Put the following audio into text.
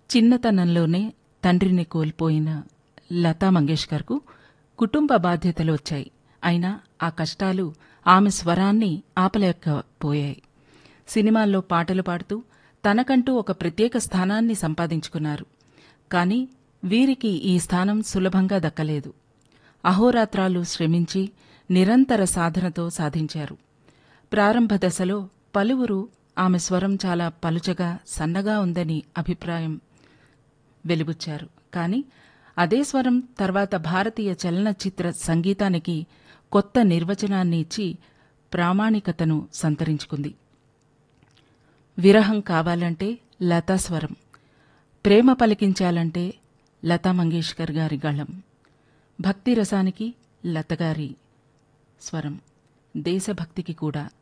చిన్నతనంలోనే తండ్రిని కోల్పోయిన లతా మంగేష్కర్కు కుటుంబ బాధ్యతలు వచ్చాయి అయినా ఆ కష్టాలు ఆమె స్వరాన్ని ఆపలేకపోయాయి సినిమాల్లో పాటలు పాడుతూ తనకంటూ ఒక ప్రత్యేక స్థానాన్ని సంపాదించుకున్నారు కానీ వీరికి ఈ స్థానం సులభంగా దక్కలేదు అహోరాత్రాలు శ్రమించి నిరంతర సాధనతో సాధించారు ప్రారంభ దశలో పలువురు ఆమె స్వరం చాలా పలుచగా సన్నగా ఉందని అభిప్రాయం వెలుబుచ్చారు కానీ అదే స్వరం తర్వాత భారతీయ చలనచిత్ర సంగీతానికి కొత్త నిర్వచనాన్ని ఇచ్చి ప్రామాణికతను సంతరించుకుంది విరహం కావాలంటే లతా స్వరం ప్రేమ పలికించాలంటే లతా మంగేష్కర్ గారి గళం భక్తి రసానికి లతగారి స్వరం దేశభక్తికి కూడా